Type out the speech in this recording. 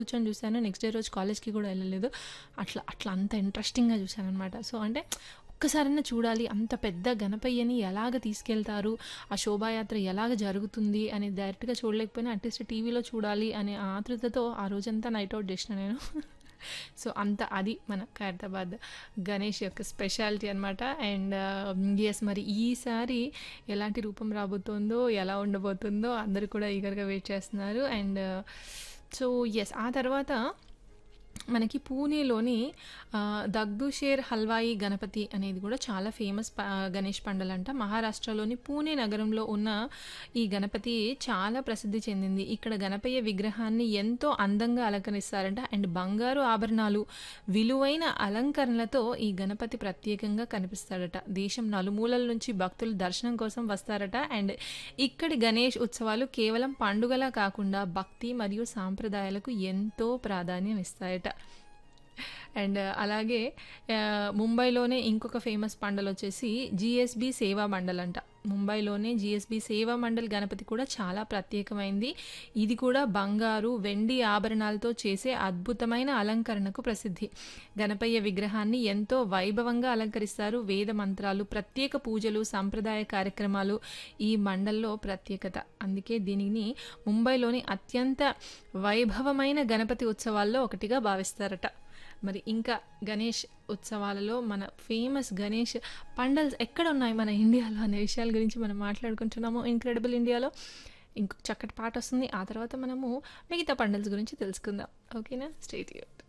కూర్చొని చూసాను. Next day రోజు కాలేజ్‌కి కూడా ఎళ్ళలేదు. అట్లా అట్లా అంత ఇంట్రెస్టింగ్‌గా చూసాననమాట. సో, అంటే ఒక్కసారన్నా చూడాలి. అంత పెద్ద గణపయ్యని ఎలాగ తీసుకెళ్తారు? ఆ శోభాయాత్ర ఎలాగ జరుగుతుంది? అనేది డైరెక్ట్‌గా చూడలేకపోయినా అట్‌లీస్ట్ టీవీలో చూడాలి అనే ఆతృతతో ఆ రోజంతా నైట్ ఔట్ చేసిన నేను. సో, అంత అది మన ఖైరతాబాద్ గణేష్ యొక్క స్పెషాలిటీ అనమాట. అండ్ యెస్ మరి ఈసారి ఎలాంటి రూపం రాబోతోందో, ఎలా ఉండబోతుందో అందరూ కూడా ఈగర్‌గా వెయిట్ చేస్తున్నారు. అండ్ సో, యెస్ ఆ తర్వాత మనకి పూణేలోని ఆహ్, దగ్దూషేర్ హల్వాయి గణపతి అనేది కూడా చాలా ఫేమస్ ప గణేష్ పండలంట. మహారాష్ట్రలోని పూణే నగరంలో ఉన్న ఈ గణపతి చాలా ప్రసిద్ధి చెందింది. ఇక్కడ గణపయ్య విగ్రహాన్ని ఎంతో అందంగా అలంకరిస్తారంట. అండ్ బంగారు ఆభరణాలు, విలువైన అలంకరణలతో ఈ గణపతి ప్రత్యేకంగా కనిపిస్తాడట. దేశం నలుమూలల నుంచి భక్తులు దర్శనం కోసం వస్తారట. అండ్ ఇక్కడి గణేష్ ఉత్సవాలు కేవలం పండుగలా కాకుండా భక్తి మరియు సాంప్రదాయాలకు ఎంతో ప్రాధాన్యం ఇస్తాయట. అండ్ అలాగే ఆహ్, ముంబైలోనే ఇంకొక ఫేమస్ పండలొచ్చేసి జీఎస్‌బీ సేవా మండల్ అంట. ముంబైలోనే జీఎస్‌బీ సేవా మండల్ గణపతి కూడా చాలా ప్రత్యేకమైంది. ఇది కూడా బంగారు, వెండి ఆభరణాలతో చేసే అద్భుతమైన అలంకరణకు ప్రసిద్ధి. గణపయ్య విగ్రహాన్ని ఎంతో వైభవంగా అలంకరిస్తారు. వేద మంత్రాలు, ప్రత్యేక పూజలు, సంప్రదాయ కార్యక్రమాలు ఈ మండల్లో ప్రత్యేకత. అందుకే దీనిని ముంబైలోని అత్యంత వైభవమైన గణపతి ఉత్సవాల్లో ఒకటిగా భావిస్తారట. మరి ఇంకా గణేష్ ఉత్సవాలలో మన ఫేమస్ గణేష్ పండల్స్ ఎక్కడున్నాయి మన ఇండియాలో అనే విషయాల గురించి మనం మాట్లాడుకుంటున్నాము. 'ఇన్‌క్రెడిబుల్ ఇండియాలో' ఇంకొక చక్కటి పాటొస్తుంది. ఆ తర్వాత మనము మిగతా పండల్స్ గురించి తెలుసుకుందాం. ఓకేనా? Stay tuned.